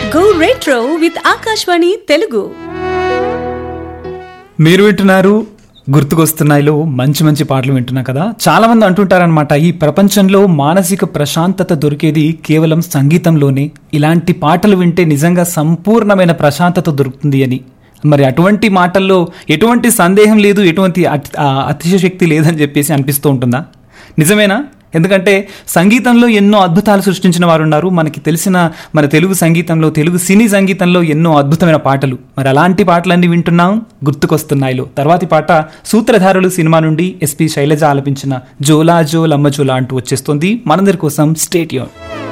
Go retro with Akashvani Telugu. మీరు వింటున్నారు గుర్తుకొస్తున్నాయిలో మంచి మంచి పాటలు వింటున్నా కదా చాలా మంది అంటుంటారనమాట ఈ ప్రపంచంలో మానసిక ప్రశాంతత దొరికేది కేవలం సంగీతంలోనే ఇలాంటి పాటలు వింటే నిజంగా సంపూర్ణమైన ప్రశాంతత దొరుకుతుంది అని మరి అటువంటి మాటల్లో ఎటువంటి సందేహం లేదు ఎటువంటి అతి- ఆ, అతిశక్తి లేదని చెప్పేసి అనిపిస్తూ ఉంటుందా నిజమేనా ఎందుకంటే సంగీతంలో ఎన్నో అద్భుతాలు సృష్టించిన వారు ఉన్నారు మనకి తెలిసిన మన తెలుగు సంగీతంలో తెలుగు సినీ సంగీతంలో ఎన్నో అద్భుతమైన పాటలు మరి అలాంటి పాటలన్నీ వింటున్నాం గుర్తుకొస్తున్నాయిలో తర్వాతి పాట సూత్రధారులు సినిమా నుండి ఎస్పి శైలజ ఆలపించిన జోలా జో లమ్మ జోలా అంటూ వచ్చేస్తుంది మనందరి కోసం స్టేట్ యూన్